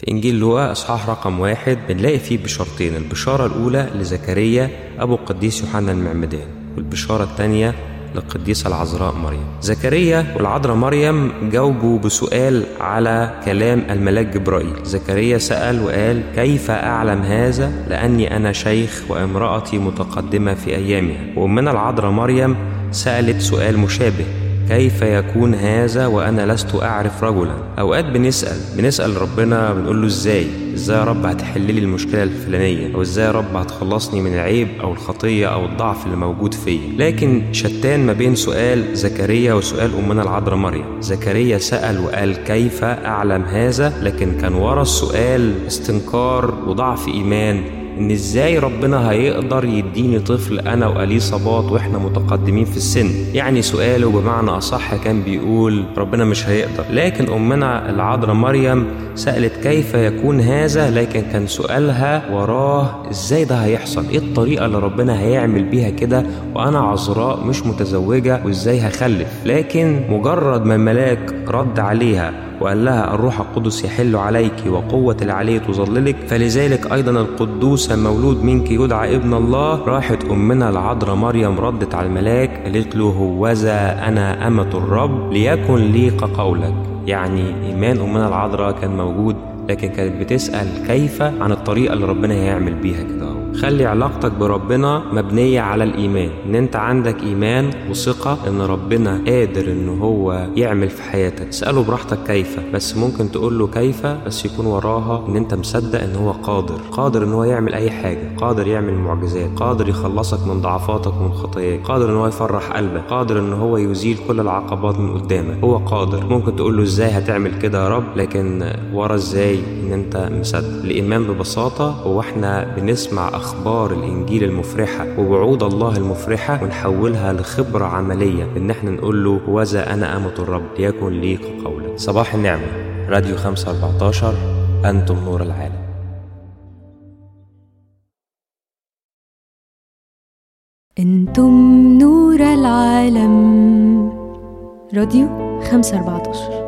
في إنجيل لوقا إصحاح رقم واحد بنلاقي فيه بشارتين البشارة الأولى لزكريا أبو القديس يوحنا المعمدان والبشارة الثانية للقديسة العذراء مريم زكريا والعذراء مريم جاوبوا بسؤال على كلام الملاك جبرائيل زكريا سأل وقال كيف أعلم هذا لأني أنا شيخ وامرأتي متقدمة في أيامها وأمنا العذراء مريم سألت سؤال مشابه كيف يكون هذا وانا لست اعرف رجلا اوقات بنسال بنسال ربنا بنقول له ازاي ازاي يا رب هتحل لي المشكله الفلانيه او ازاي يا رب هتخلصني من العيب او الخطيه او الضعف اللي موجود فيا لكن شتان ما بين سؤال زكريا وسؤال امنا العذراء مريم زكريا سال وقال كيف اعلم هذا لكن كان ورا السؤال استنكار وضعف ايمان ان ازاي ربنا هيقدر يديني طفل انا وقليه صباط واحنا متقدمين في السن يعني سؤاله بمعنى اصح كان بيقول ربنا مش هيقدر لكن امنا العذراء مريم سالت كيف يكون هذا لكن كان سؤالها وراه ازاي ده هيحصل ايه الطريقه اللي ربنا هيعمل بيها كده وانا عذراء مش متزوجه وازاي هخلف لكن مجرد ما الملاك رد عليها وقال لها الروح القدس يحل عليك وقوة العلي تظللك فلذلك أيضا القدوس المولود منك يدعى ابن الله راحت أمنا العذراء مريم ردت على الملاك قالت له هوذا أنا أمة الرب ليكن لي كقولك يعني إيمان أمنا العذراء كان موجود لكن كانت بتسأل كيف عن الطريقة اللي ربنا هيعمل بيها كده خلي علاقتك بربنا مبنية على الإيمان إن أنت عندك إيمان وثقة إن ربنا قادر إن هو يعمل في حياتك اسأله براحتك كيف بس ممكن تقول له كيف بس يكون وراها إن أنت مصدق إن هو قادر قادر إن هو يعمل أي حاجة قادر يعمل معجزات قادر يخلصك من ضعفاتك ومن خطاياك قادر إن هو يفرح قلبك قادر إن هو يزيل كل العقبات من قدامك هو قادر ممكن تقول له إزاي هتعمل كده يا رب لكن ورا إزاي إن أنت مصدق الإيمان ببساطة هو إحنا بنسمع أخبار الإنجيل المفرحة ووعود الله المفرحة ونحولها لخبرة عملية إن إحنا نقول له وذا أنا أمة الرب ليكن لي كقولك صباح النعمة راديو 514 أنتم نور العالم انتم نور العالم راديو 514